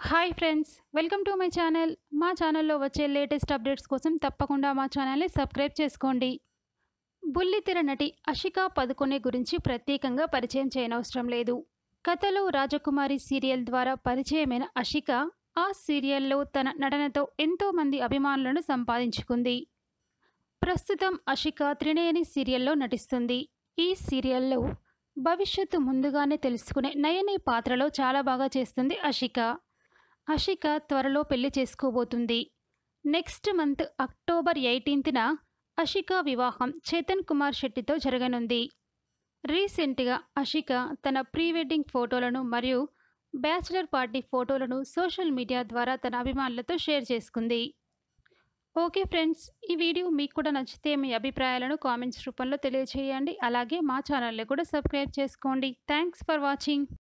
hi friends welcome to my channel మా ఛానల్లో వచ్చే లేటెస్ట్ అప్డేట్స్ కోసం తప్పకుండా మా ఛానల్ని సబ్స్క్రైబ్ చేసుకోండి బుల్లితెర నటి అషికా పదుకొనే గురించి ప్రత్యేకంగా పరిచయం చేయనవసరం లేదు కథలో రాజకుమారి సీరియల్ ద్వారా పరిచయమైన అషిక ఆ సీరియల్లో తన నటనతో ఎంతో మంది అభిమానులను సంపాదించుకుంది ప్రస్తుతం అషిక త్రినయని సీరియల్లో నటిస్తుంది ఈ సీరియల్లో భవిష్యత్తు ముందుగానే తెలుసుకునే నయని పాత్రలో చాలా బాగా చేస్తుంది అషిక అషిక త్వరలో పెళ్లి చేసుకోబోతుంది నెక్స్ట్ మంత్ అక్టోబర్ ఎయిటీన్త్న అషిక వివాహం చేతన్ కుమార్ శెట్టితో జరగనుంది రీసెంట్గా అషిక తన ప్రీ వెడ్డింగ్ ఫోటోలను మరియు బ్యాచిలర్ పార్టీ ఫోటోలను సోషల్ మీడియా ద్వారా తన అభిమానులతో షేర్ చేసుకుంది ఓకే ఫ్రెండ్స్ ఈ వీడియో మీకు కూడా నచ్చితే మీ అభిప్రాయాలను కామెంట్స్ రూపంలో తెలియజేయండి అలాగే మా ఛానల్ని కూడా సబ్స్క్రైబ్ చేసుకోండి థ్యాంక్స్ ఫర్ వాచింగ్